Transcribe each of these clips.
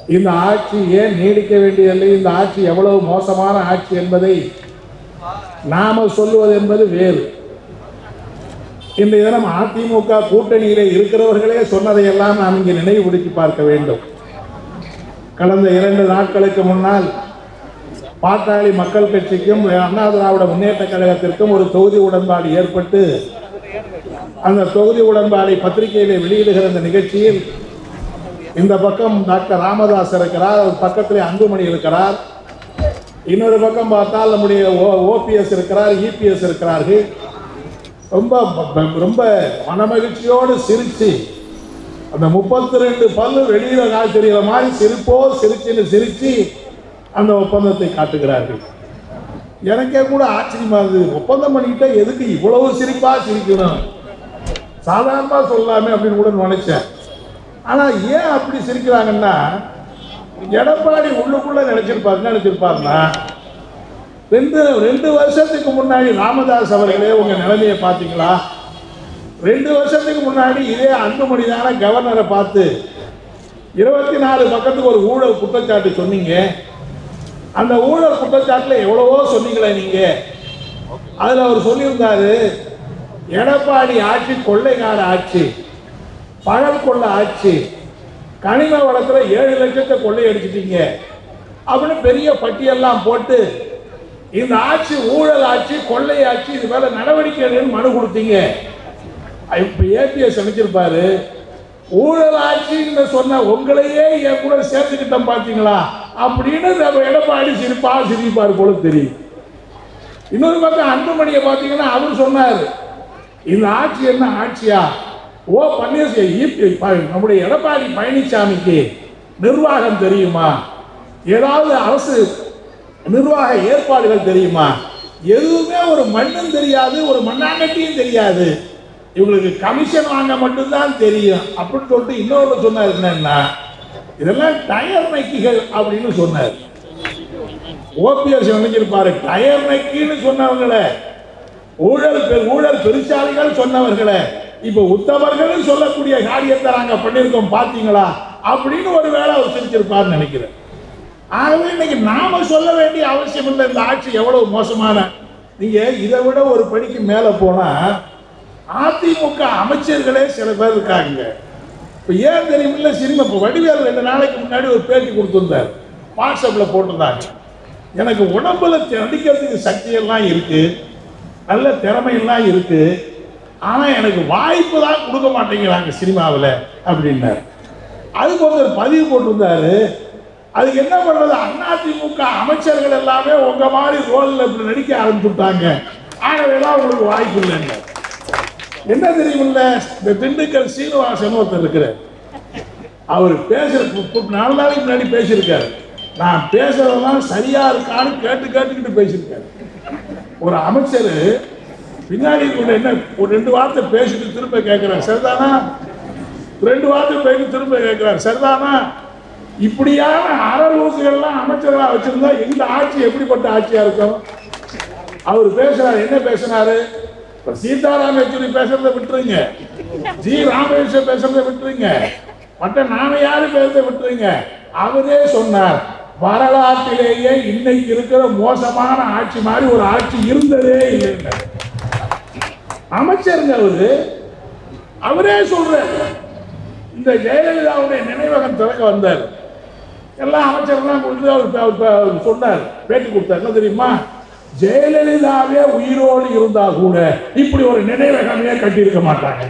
இந்த ஆட்சி ஏன் நீடிக்க வேண்டியதில்லை இந்த ஆட்சி எவ்வளவு மோசமான ஆட்சி என்பதை நாம சொல்லுவது என்பது வேறு இன்றைய தினம் அதிமுக கூட்டணியிலே இருக்கிறவர்களே சொன்னதையெல்லாம் நாம் இங்கே நினைவுபடுத்தி பார்க்க வேண்டும் கடந்த இரண்டு நாட்களுக்கு முன்னால் பாட்டாளி மக்கள் கட்சிக்கும் அண்ணா திராவிட முன்னேற்ற கழகத்திற்கும் ஒரு தொகுதி உடன்பாடு ஏற்பட்டு அந்த தொகுதி உடன்பாடை பத்திரிகையிலே வெளியிடுகிற அந்த நிகழ்ச்சியில் இந்த பக்கம் டாக்டர் ராமதாஸ் இருக்கிறார் ஒரு பக்கத்திலே அன்புமணி இருக்கிறார் இன்னொரு பக்கம் பார்த்தால் நம்முடைய ஓபிஎஸ் இருக்கிறார் இபிஎஸ் இருக்கிறார்கள் ரொம்ப ப- ரொம்ப மனமகிழ்ச்சியோடு சிரிச்சு அந்த முப்பத்தி ரெண்டு பல்லு வெளியில கால் தெரிகிற மாதிரி சிரிப்போ சிரிச்சுன்னு சிரிச்சு அந்த ஒப்பந்தத்தை காட்டுகிறார்கள் எனக்கே கூட ஆச்சரியமா இருந்தது ஒப்பந்தம் பண்ணிக்கிட்டா எதுக்கு இவ்வளவு சிரிப்பா சிரிக்கணும் சாதாரணமா சொல்லாமே அப்படின்னு கூட நினைச்சேன் ஆனா ஏன் அப்படி சிரிக்கிறாங்கன்னா எடப்பாடி உள்ளுக்குள்ள நினைச்சிருப்பாரு என்ன நினைச்சிருப்பாருன்னா ரெண்டு ரெண்டு வருஷத்துக்கு முன்னாடி ராமதாஸ் அவர்களே உங்க நிலைமையை பார்த்தீங்களா ரெண்டு வருஷத்துக்கு முன்னாடி இதே அன்புமணி தானே கவர்னரை பார்த்து இருபத்தி நாலு பக்கத்துக்கு ஒரு ஊழல் குற்றச்சாட்டு சொன்னீங்க அந்த ஊழல் குற்றச்சாட்டுல எவ்வளவோ சொன்னீங்களே நீங்க அதுல அவர் சொல்லியிருந்தாரு எடப்பாடி ஆட்சி கொள்ளைக்கார ஆட்சி பழம் கொள்ள ஆட்சி கனிம வளத்துல ஏழு லட்சத்தை கொள்ளையடிச்சிட்டீங்க அப்படின்னு பெரிய பட்டியெல்லாம் போட்டு இந்த ஆட்சி ஊழல் ஆட்சி கொள்ளை ஆட்சி இது மேல நடவடிக்கை எடுன்னு மனு கொடுத்தீங்க இப்ப ஏபிஎஸ் நினைச்சிருப்பாரு ஊழல் ஆட்சின்னு சொன்ன உங்களையே என் கூட சேர்த்துக்கிட்டோம் பாத்தீங்களா அப்படின்னு நம்ம எடப்பாடி சிரிப்பா சிரிப்பார் போல தெரியும் இன்னொரு பக்கம் அன்புமணியை பார்த்தீங்கன்னா அவர் சொன்னார் இந்த ஆட்சி என்ன ஆட்சியா ஓ பன்னீர்செல்வம் நம்முடைய எடப்பாடி பழனிசாமிக்கு நிர்வாகம் தெரியுமா ஏதாவது அரசு நிர்வாக ஏற்பாடுகள் தெரியுமா எதுவுமே ஒரு மண்ணும் தெரியாது ஒரு மண்ணாங்கட்டியும் தெரியாது இவங்களுக்கு கமிஷன் வாங்க மட்டும்தான் தெரியும் அப்படின்னு சொல்லிட்டு இன்னொரு சொன்னார் என்னன்னா இதெல்லாம் டயர் நைக்கிகள் அப்படின்னு சொன்னார் ஓபிஎஸ் நினைச்சிருப்பாரு டயர் நக்கின்னு சொன்னவங்களே ஊழல் பெ- ஊழல் பெருசாலிகள் சொன்னவர்களே இப்ப உத்தவர்கள் சொல்லக்கூடிய காரியத்தை நாங்க பண்ணியிருக்கோம் பாத்தீங்களா அப்படின்னு ஒரு வேளை அவர் சிரிச்சிருப்பார்னு நினைக்கிறேன் ஆகவே இன்னைக்கு நாம சொல்ல வேண்டிய அவசியம் இல்லை இந்த ஆட்சி எவ்வளவு மோசமான நீங்க இதை விட ஒரு படிக்கு மேல போனா அதிமுக அமைச்சர்களே சில பேர் இருக்காங்க இப்போ ஏன் தெரியுமில்ல சினிமா இப்போ வடிவேல் ரெண்டு நாளைக்கு முன்னாடி ஒரு பேட்டி கொடுத்துருந்தார் வாட்ஸ்அப்பில் போட்டிருந்தாங்க எனக்கு உடம்புல தெ- நடிக்கிறதுக்கு சக்தியெல்லாம் இருக்கு நல்ல திறமையெல்லாம் இருக்கு ஆனால் எனக்கு வாய்ப்பு தான் கொடுக்க மாட்டேங்கிறாங்க சினிமாவில் அப்படின்னாரு அதுக்கு ஒருத்தர் பதிவு போட்டிருந்தாரு அதுக்கு என்ன பண்றது அதிமுக அமைச்சர்கள் எல்லாமே உங்க மாதிரி ரோல்ல இப்படி நடிக்க ஆரம்பிச்சுட்டாங்க ஆகவே தான் உங்களுக்கு வாய்ப்பு இல்லைன்னு என்ன தெரியுமில்ல இந்த திண்டுக்கல் சீனிவாசன் ஒருத்தர் இருக்கிறார் அவர் பேசுற பு- பு- நாலு நாளைக்கு முன்னாடி பேசியிருக்காரு நான் பேசுறதெல்லாம் சரியா இருக்கான்னு கேட்டு கேட்டுக்கிட்டு பேசியிருக்காரு ஒரு அமைச்சர் பின்னாடி கூட என்ன ஒரு ரெண்டு வார்த்தை பேசிட்டு திரும்ப கேட்கிறார் சரிதானா ரெண்டு வார்த்தை பேசி திரும்ப கேட்கிறார் சரிதானா இப்படியான அறலூசுகள்லாம் அமைச்சர்களா வச்சிருந்தா எங்க ஆட்சி எப்படிப்பட்ட ஆட்சியா இருக்கும் அவர் பேசுறாரு என்ன பேசினாரு இப்ப சீதாராம் யெச்சூரி பேசுறதை விட்டுருங்க ஜி ராமேஸ்வர் பேசுறதை விட்டுருங்க மற்ற நாம யாரு பேசுறதை விட்டுருங்க அவரே சொன்னார் வரலாற்றிலேயே இன்னைக்கு இருக்கிற மோசமான ஆட்சி மாதிரி ஒரு ஆட்சி இருந்ததே இல்லைங்க அமைச்சருங்க அவரு அவரே சொல்ற இந்த ஜெயலலிதாவுடைய நினைவகம் திறக்க வந்தார் எல்லா அமைச்சர்கள்லாம் கொடுத்து அவர் பே- அவர் பே- அவர் சொன்னார் பேட்டி கொடுத்தார் என்ன தெரியுமா ஜெயலலிதாவே உயிரோடு இருந்தா கூட இப்படி ஒரு நினைவகமே கட்டியிருக்க மாட்டாங்க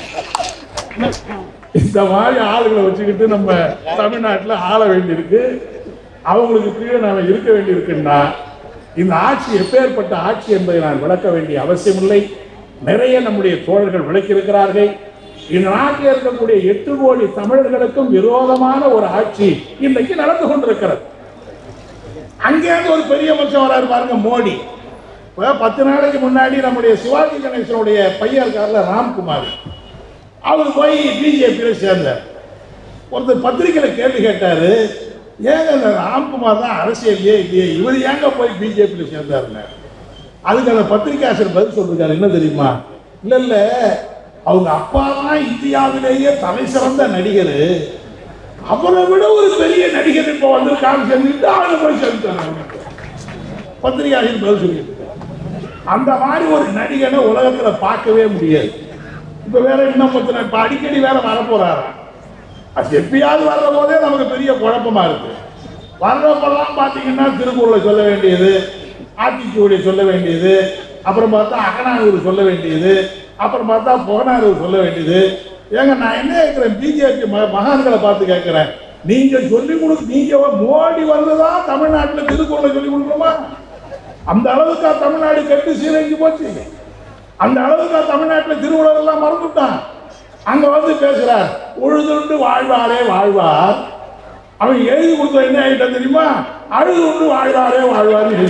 இந்த மாதிரி ஆளுகளை வச்சுக்கிட்டு நம்ம தமிழ்நாட்டில் ஆள வேண்டியிருக்கு அவங்களுக்கு கீழே நாம இருக்க வேண்டியிருக்குன்னா இந்த ஆட்சி எப்பேற்பட்ட ஆட்சி என்பதை நான் விளக்க வேண்டிய அவசியமில்லை நிறைய நம்முடைய தோழர்கள் விளக்கியிருக்கிறார்கள் இந்த நாட்டில் இருக்கக்கூடிய எட்டு கோடி தமிழர்களுக்கும் விரோதமான ஒரு ஆட்சி இன்றைக்கு நடந்து கொண்டிருக்கிறது அங்கேருந்து ஒரு பெரிய மனுஷன் வராரு பாருங்க மோடி இப்ப பத்து நாளைக்கு முன்னாடி நம்முடைய சிவாஜி கணேசனுடைய பையன் இருக்கார்ல ராம்குமார் அவர் போய் பிஜேபியில் சேர்ந்தார் ஒருத்தர் பத்திரிக்கையில் கேள்வி கேட்டாரு ஏங்க இந்த ராம்குமார் தான் அரசியல்லையே இல்லையே இவர் ஏங்க போய் பிஜேபியில் சேர்ந்தாருங்க அதுக்கு அந்த பத்திரிகை ஆசிரியர் பதில் சொல்லிருக்காரு என்ன தெரியுமா இல்ல இல்ல அவங்க அப்பா தான் இந்தியாவிலேயே தலை சிறந்த நடிகர் அவரை விட ஒரு பெரிய நடிகர் இப்போ வந்திருக்கான்னு சொல்லிட்டு அவனை போய் செலுத்தாங்க பத்திரிகையாளர் பதில் சொல்லிட்டு இருக்காரு. அந்த மாதிரி ஒரு நடிகனை உலகத்துல பார்க்கவே முடியாது இப்ப வேற இன்னும் பத்தின இப்ப அடிக்கடி வேற வரப்போறாரா அது எப்பயாவது வர்ற போதே நமக்கு பெரிய குழப்பமா இருக்கு வர்றப்பெல்லாம் பார்த்தீங்கன்னா திருக்குறளை சொல்ல வேண்டியது ஆத்திச்சூடியை சொல்ல வேண்டியது அப்புறம் பார்த்தா அகநானூர் சொல்ல வேண்டியது அப்புறம் பார்த்தா புகனானூர் சொல்ல வேண்டியது ஏங்க நான் என்ன கேட்கிறேன் பிஜேபி மகான்களை பார்த்து கேட்கிறேன் நீங்க சொல்லி கொடுக்க நீங்க மோடி வந்ததான் தமிழ்நாட்டில் திருக்குறளை சொல்லி கொடுக்கணுமா அந்த அளவுக்கா தமிழ்நாடு கெட்டு சீரழிஞ்சு போச்சு அந்த அளவுக்கா தமிழ்நாட்டில் திருவள்ளுவர் எல்லாம் மறந்துட்டான் அங்க வந்து பேசுறார் உழுதுண்டு வாழ்வாரே வாழ்வார் அவன் எழுதி கொடுத்த என்ன ஆகிட்டான் தெரியுமா அழுது உண்டு வாழ்வாரே வாழ்வார் எழுதி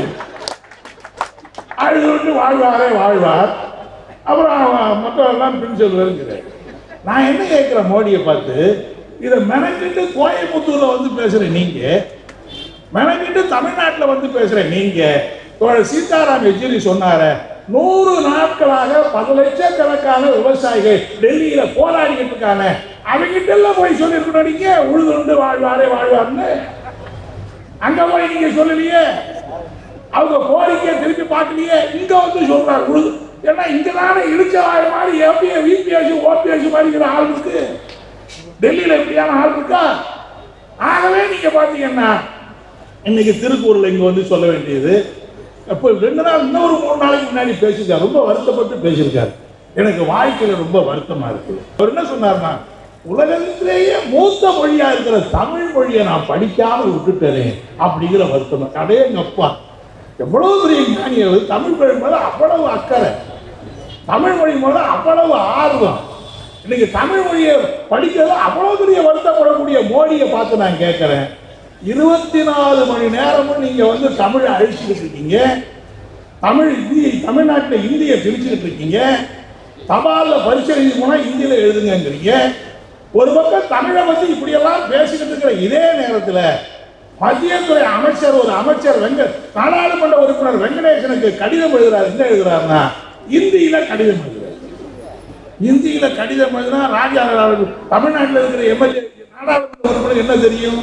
அழுது உண்டு வாழ்வாரே வாழ்வார் அப்புறம் அவன் மற்றவெல்லாம் பின் சொல்லுவாருங்கிறார் நான் என்ன கேட்கிறேன் மோடியை பார்த்து இதை மெனக்கிட்டு கோயம்புத்தூர்ல வந்து பேசுறேன் நீங்க மெனக்கிட்டு தமிழ்நாட்டில் வந்து பேசுறேன் நீங்க தோழர் சீதாராம் யெச்சூரி சொன்னார நூறு நாட்களாக பல லட்சக்கணக்கான விவசாயிகள் டெல்லியில போராடிக்கிட்டு இருக்காங்க அவங்கிட்ட எல்லாம் போய் சொல்லிருக்கணும் நீங்க உழுதுண்டு வாழ்வாரே வாழ்வார்னு அங்க போய் நீங்க சொல்லலையே அவங்க கோரிக்கையை திருப்பி பார்க்கலையே இங்க வந்து சொல்றாரு உழுது ஏன்னா இங்க தானே இடிச்ச வாய மாதிரி ஏபிஏ விபிஎஸ் ஓபிஎஸ் மாதிரி இருக்கிற ஆள் இருக்கு டெல்லியில இப்படியான ஆள் இருக்கா ஆகவே நீங்க பாத்தீங்கன்னா இன்னைக்கு திருக்குறள் இங்க வந்து சொல்ல வேண்டியது அப்போ ரெண்டு நாள் இன்னொரு மூணு நாளைக்கு முன்னாடி பேசியிருக்காரு ரொம்ப வருத்தப்பட்டு பேசியிருக்காரு எனக்கு வாழ்க்கையில ரொம்ப வருத்தமா இருக்கு அவர் என்ன சொன்னார்னா உலகத்திலேயே மூத்த மொழியா இருக்கிற தமிழ் மொழியை நான் படிக்காம விட்டுட்டேனே அப்படிங்கிற வருத்தம் அதே எங்க அப்பா எவ்வளவு பெரிய ஞானி அவர் தமிழ் மொழி மேல அவ்வளவு அக்கறை தமிழ் மொழி மேல அவ்வளவு ஆர்வம் இன்னைக்கு தமிழ் மொழியை படிக்கிறது அவ்வளவு பெரிய வருத்தப்படக்கூடிய மோடியை பார்த்து நான் கேட்கிறேன் இருபத்தி நாலு மணி நேரமும் நீங்க வந்து தமிழை அழிச்சுக்கிட்டு இருக்கீங்க தமிழ் இந்திய தமிழ்நாட்டில் இந்தியை திணிச்சுக்கிட்டு இருக்கீங்க தபாலில் பரிசு எழுதி போனா இந்தியில எழுதுங்கங்கிறீங்க ஒரு பக்கம் தமிழை பத்தி இப்படியெல்லாம் பேசிக்கிட்டு இருக்கிற இதே நேரத்தில் மத்தியத்துறை அமைச்சர் ஒரு அமைச்சர் வெங்க நாடாளுமன்ற உறுப்பினர் வெங்கடேசனுக்கு கடிதம் எழுதுறாரு என்ன எழுதுறாருன்னா இந்தியில கடிதம் எழுதுறாரு இந்தியில கடிதம் எழுதுனா ராஜா தமிழ்நாட்டில் இருக்கிற எம்எல்ஏ நாடாளுமன்ற உறுப்பினர் என்ன தெரியும்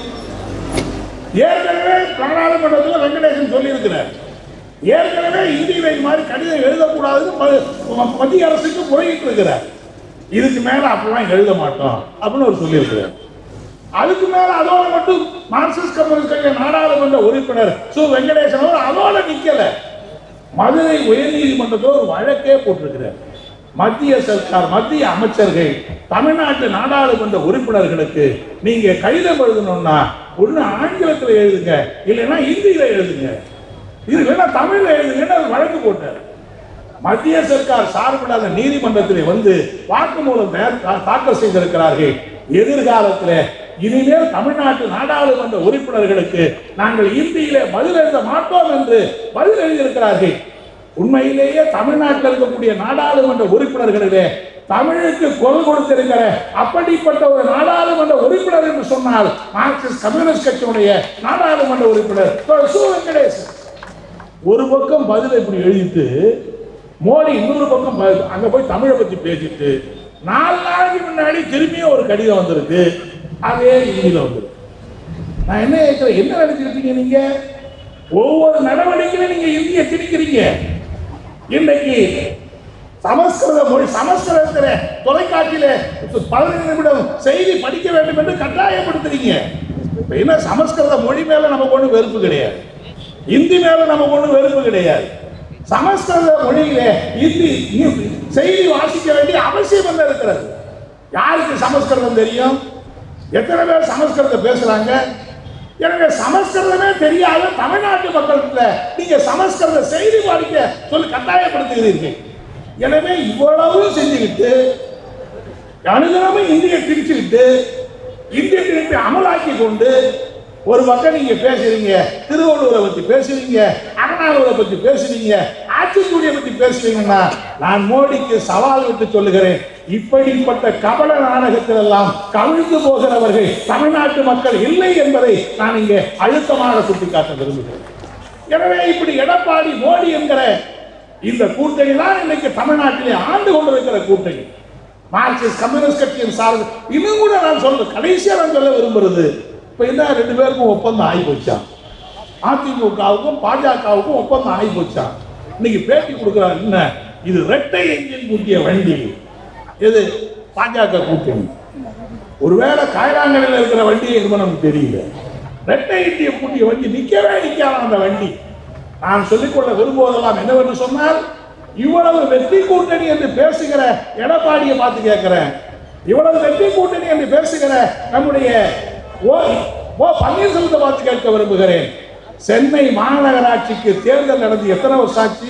ஏற்கனவே நாடாளுமன்றத்தில் வெங்கடேசன் சொல்லியிருக்கிறார் ஏற்கனவே இந்தியில இது மாதிரி கடிதம் எழுதக்கூடாதுன்னு ம- மத்திய அரசுக்கு முறையிட்டு இருக்கிறார் இதுக்கு மேல அப்படிலாம் எழுத மாட்டோம் அப்படின்னு அவர் சொல்லியிருக்கிறார் அதுக்கு மேல அதோட மட்டும் மார்க்சிஸ்ட் கம்யூனிஸ்ட் கட்சி நாடாளுமன்ற உறுப்பினர் சு வெங்கடேசன் அவர் அதோட நிக்கல மதுரை உயர்நீதிமன்றத்தில் ஒரு வழக்கே போட்டிருக்கிறார் மத்திய சர்க்கார் மத்திய அமைச்சர்கள் தமிழ்நாட்டு நாடாளுமன்ற உறுப்பினர்களுக்கு நீங்க கடிதம் எழுதணும்னா ஒண்ணு ஆங்கிலத்தில் எழுதுங்க இல்லைன்னா ஹிந்தியில எழுதுங்க இது இல்லைன்னா தமிழ்ல எழுதுங்கன்னு அவர் வழக்கு போட்டார் மத்திய சர்க்கார் சார்பில் அந்த நீதிமன்றத்தில் வந்து வாக்குமூலம் தயார் தா- தாக்கல் செய்திருக்கிறார்கள் எதிர்காலத்தில் இனிமேல் தமிழ்நாட்டு நாடாளுமன்ற உறுப்பினர்களுக்கு நாங்கள் இந்தியிலே பதில் எழுத மாட்டோம் என்று பதில் எழுதியிருக்கிறார்கள் உண்மையிலேயே தமிழ்நாட்டில் இருக்கக்கூடிய நாடாளுமன்ற உறுப்பினர்களிலே தமிழுக்கு குரல் கொடுத்திருக்கிற அப்படிப்பட்ட ஒரு நாடாளுமன்ற உறுப்பினர் என்று சொன்னால் மார்க்சிஸ்ட் கம்யூனிஸ்ட் கட்சியுடைய நாடாளுமன்ற உறுப்பினர் தோழர் சு வெங்கடேசன் ஒரு பக்கம் பதில் இப்படி எழுதிட்டு மோடி இன்னொரு பக்கம் ப- அங்க போய் தமிழை பத்தி பேசிட்டு நாலு நாளைக்கு முன்னாடி திரும்பியும் ஒரு கடிதம் வந்திருக்கு அதே ஹிந்தியில வந்திருக்கு நான் என்ன கேட்கிறேன் என்ன நினைச்சிருக்கீங்க நீங்க ஒவ்வொரு நடவடிக்கையிலும் நீங்க இந்திய திணிக்கிறீங்க இன்னைக்கு சமஸ்கிருத மொழி சமஸ்கிருதத்துல தொலைக்காட்சியில பதினைந்து நிமிடம் செய்தி படிக்க வேண்டும் என்று கட்டாயப்படுத்துறீங்க இப்ப என்ன சமஸ்கிருத மொழி மேல நமக்கு ஒண்ணு வெறுப்பு கிடையாது இந்தி மேல நமக்கு ஒண்ணு வெறுப்பு கிடையாது சமஸ்கிருத மொழியில இந்தி இந்தி செய்தி வாசிக்க வேண்டிய அவசியம் என்ன இருக்கிறது யாருக்கு சமஸ்கிருதம் தெரியும் எத்தனை பேர் சமஸ்கிருதம் பேசுறாங்க எனவே சமஸ்கிருதமே தெரியாத தமிழ்நாட்டு மக்கள்கிட்ட நீங்க சமஸ்கிருத செய்தி படிக்க சொல்லி கட்டாயப்படுத்துகிறீர்கள் எனவே இவ்வளவு செஞ்சுக்கிட்டு அனுதினமும் இந்திய திரிச்சுக்கிட்டு இந்திய திருப்பி அமலாக்கி கொண்டு ஒரு பக்கம் நீங்க பேசுறீங்க திருவள்ளுவரை பத்தி பேசுறீங்க அண்ணாநூரை பத்தி பேசுறீங்க ஆட்சிக்குடியை பத்தி பேசுறீங்கன்னா நான் மோடிக்கு சவால் விட்டு சொல்லுகிறேன் இப்படிப்பட்ட கபட நாடகத்தில் எல்லாம் கவிழ்ந்து போகிறவர்கள் தமிழ்நாட்டு மக்கள் இல்லை என்பதை நான் இங்கே அழுத்தமாக சுட்டிக்காட்ட விரும்புகிறேன் எனவே இப்படி எடப்பாடி மோடி என்கிற இந்த கூட்டணி தான் இன்னைக்கு தமிழ்நாட்டிலே ஆண்டு கொண்டிருக்கிற கூட்டணி மார்க்சிஸ்ட் கம்யூனிஸ்ட் கட்சியின் சார்பு இன்னும் கூட நான் சொல்ல கடைசியா நான் சொல்ல விரும்புறது இப்ப என்ன ரெண்டு பேருக்கும் ஒப்பந்தம் ஆகி போச்சான் அதிமுகவுக்கும் பாஜகவுக்கும் ஒப்பந்தம் ஆகி போச்சான் இன்னைக்கு பேட்டி கொடுக்குறாங்க என்ன இது ரெட்டை எஞ்சின் கூட்டிய வண்டி எது பாஜக கூட்டணி ஒருவேளை காயலாங்கடையில் இருக்கிற வண்டி எதுவும் நமக்கு தெரியல ரெட்டை இண்டிய கூட்டிய வண்டி நிக்கவே நிக்காதான் அந்த வண்டி நான் சொல்லிக்கொள்ள விரும்புவதெல்லாம் என்னவென்று சொன்னால் இவ்வளவு வெற்றி கூட்டணி என்று பேசுகிற எடப்பாடியை பார்த்து கேட்கிறேன் இவ்வளவு வெற்றி கூட்டணி என்று பேசுகிற நம்முடைய ஓ ஓ பன்னீர்செல்வத்தை பார்த்து கேட்க விரும்புகிறேன் சென்னை மாநகராட்சிக்கு தேர்தல் நடந்து எத்தனை வருஷம் ஆச்சு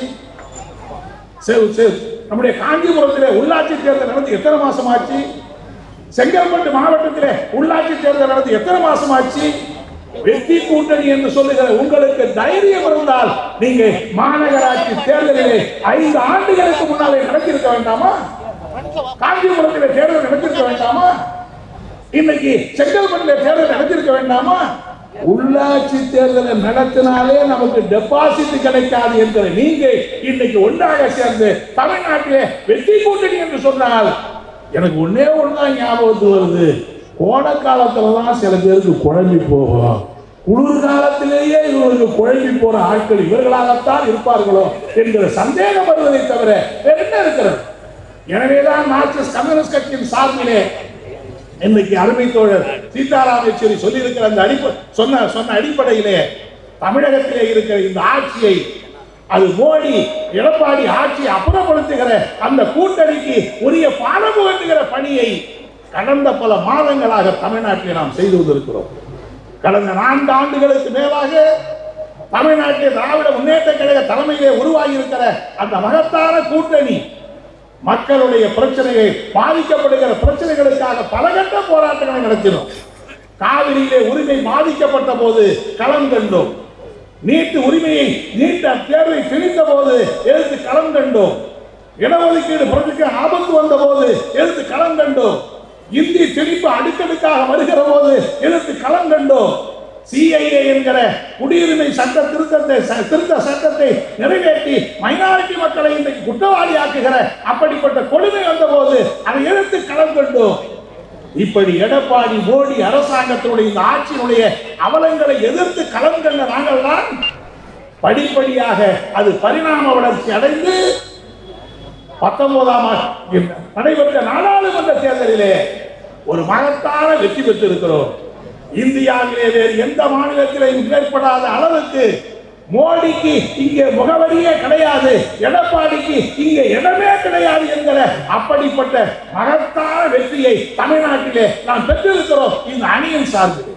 சரி, சரி. நம்முடைய காஞ்சிபுரத்தில் உள்ளாட்சி தேர்தல் நடந்து எத்தனை மாசம் ஆச்சு செங்கல்பட்டு மாவட்டத்தில் உள்ளாட்சி தேர்தல் நடந்து எத்தனை மாசம் ஆச்சு வெற்றி கூட்டணி என்று சொல்லுகிற உங்களுக்கு தைரியம் இருந்தால் நீங்க மாநகராட்சி தேர்தலிலே ஐந்து ஆண்டுகளுக்கு முன்னாலே நடத்திருக்க வேண்டாமா காஞ்சிபுரத்தில் தேர்தல் நடத்திருக்க வேண்டாமா இன்னைக்கு செங்கல்பட்டில் தேர்தல் நடத்திருக்க வேண்டாமா உள்ளாட்சி தேர்தலை நடத்தினாலே நமக்கு டெபாசிட் கிடைக்காது என்கிற நீங்க இன்னைக்கு ஒன்றாக சேர்ந்து தமிழ்நாட்டிலே வெற்றி கூட்டணி என்று சொன்னால் எனக்கு ஒன்னே ஒண்ணுதான் ஞாபகத்து வருது கோடைக்காலத்துல தான் சில பேருக்கு குழம்பி போகும் குளிர்காலத்திலேயே இவர்களுக்கு குழம்பி போற ஆட்கள் இவர்களாகத்தான் இருப்பார்களோ என்கிற சந்தேகம் வருவதை தவிர வேற என்ன இருக்கிறது எனவேதான் மார்க்சிஸ்ட் கம்யூனிஸ்ட் கட்சியின் சார்பிலே இன்னைக்கு அருமை தோழர் சீதாராம் யெச்சூரி சொல்லியிருக்கிற அந்த அடிப்ப சொன்ன சொன்ன அடிப்படையிலே தமிழகத்திலே இருக்கிற இந்த ஆட்சியை அது மோடி எடப்பாடி ஆட்சியை அப்புறப்படுத்துகிற அந்த கூட்டணிக்கு உரிய பாடம் புகட்டுகிற பணியை கடந்த பல மாதங்களாக தமிழ்நாட்டில் நாம் செய்து வந்திருக்கிறோம் கடந்த நான்கு ஆண்டுகளுக்கு மேலாக தமிழ்நாட்டில் திராவிட முன்னேற்ற கழக தலைமையிலே உருவாகி இருக்கிற அந்த மகத்தான கூட்டணி மக்களுடைய பிரச்சனையை பாதிக்கப்படுகிற பிரச்சனைகளுக்காக பலகட்ட போராட்டங்களை நடத்தினோம் காவிரியிலே உரிமை பாதிக்கப்பட்ட போது களம் கண்டோம் நீட்டு உரிமையை நீட்ட தேர்வை திணித்த போது எதிர்த்து களம் கண்டோம் இடஒதுக்கீடு புரட்சிக்கு ஆபத்து வந்த போது எதிர்த்து களம் கண்டோம் இந்தி திணிப்பு அடுக்கடுக்காக வருகிற போது எதிர்த்து களம் கண்டோம் சிஐஏ என்கிற குடியுரிமை சட்ட திருத்தத்தை ச- திருத்த சட்டத்தை நிறைவேற்றி மைனாரிட்டி மக்களை இன்றைக்கு குற்றவாளியாக்குகிற அப்படிப்பட்ட கொடுமை வந்தபோது அதை எதிர்த்து களம் கண்டோம் இப்படி எடப்பாடி மோடி அரசாங்கத்தினுடைய இந்த ஆட்சியினுடைய அவலங்களை எதிர்த்து களம் கண்ட நாங்கள் தான் படிப்படியாக அது பரிணாம வளர்ச்சி அடைந்து பத்தொன்பதாம் ஆண்டு நடைபெற்ற நாடாளுமன்ற தேர்தலிலே ஒரு மகத்தான வெற்றி பெற்றிருக்கிறோம் இந்தியாவிலே வேறு எந்த மாநிலத்திலும் ஏற்படாத அளவுக்கு மோடிக்கு இங்கே முகவரியே கிடையாது எடப்பாடிக்கு இங்கே இடமே கிடையாது என்கிற அப்படிப்பட்ட மகத்தான வெற்றியை தமிழ்நாட்டிலே நாம் பெற்றிருக்கிறோம் இந்த அணியின் சார்பில்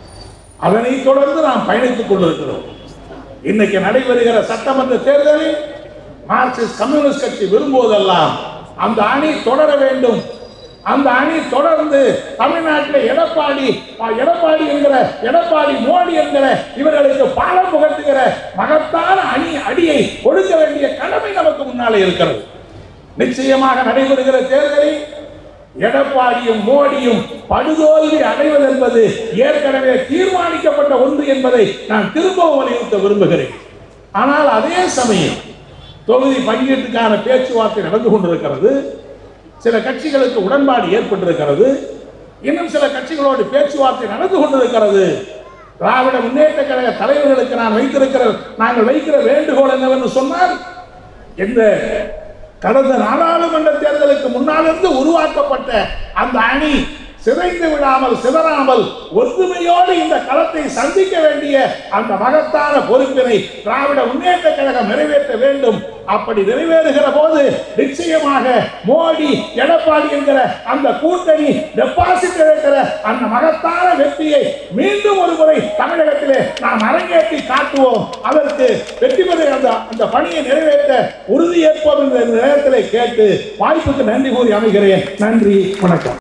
அதனை தொடர்ந்து நாம் பயணித்துக் கொண்டிருக்கிறோம் இன்னைக்கு நடைபெறுகிற சட்டமன்ற தேர்தலில் மார்க்சிஸ்ட் கம்யூனிஸ்ட் கட்சி விரும்புவதெல்லாம் அந்த அணி தொடர வேண்டும் அந்த அணி தொடர்ந்து தமிழ்நாட்டில் எடப்பாடி எடப்பாடி என்கிற எடப்பாடி மோடி என்கிற இவர்களுக்கு பாலம் புகட்டுகிற மகத்தான அணி அடியை கொடுக்க வேண்டிய கடமை நமக்கு முன்னாலே இருக்கிறது நிச்சயமாக நடைபெறுகிற தேர்தலில் எடப்பாடியும் மோடியும் படுதோல்வி அடைவது என்பது ஏற்கனவே தீர்மானிக்கப்பட்ட ஒன்று என்பதை நான் திரும்பவும் வலியுறுத்த விரும்புகிறேன் ஆனால் அதே சமயம் தொகுதி பங்கீட்டுக்கான பேச்சுவார்த்தை நடந்து கொண்டிருக்கிறது சில கட்சிகளுக்கு உடன்பாடு ஏற்பட்டிருக்கிறது இன்னும் சில கட்சிகளோடு பேச்சுவார்த்தை நடந்து கொண்டிருக்கிறது திராவிட முன்னேற்ற கழக தலைவர்களுக்கு நான் வைத்திருக்கிற நாங்கள் வைக்கிற வேண்டுகோள் என்னவென்று சொன்னால் இந்த கடந்த நாடாளுமன்ற தேர்தலுக்கு முன்னாலிருந்து உருவாக்கப்பட்ட அந்த அணி சிதைந்து விடாமல் சிதறாமல் ஒற்றுமையோடு இந்த களத்தை சந்திக்க வேண்டிய அந்த மகத்தான பொறுப்பினை திராவிட முன்னேற்ற கழகம் நிறைவேற்ற வேண்டும் அப்படி நிறைவேறுகிற போது நிச்சயமாக மோடி எடப்பாடி என்கிற அந்த கூட்டணி டெபாசிட் இருக்கிற அந்த மகத்தான வெற்றியை மீண்டும் ஒரு முறை தமிழகத்திலே நாம் அரங்கேற்றி காட்டுவோம் அதற்கு வெற்றி பெற அந்த அந்த பணியை நிறைவேற்ற உறுதியேற்போம் என்ற நேரத்திலே கேட்டு வாய்ப்புக்கு நன்றி கூறி அமைகிறேன் நன்றி வணக்கம்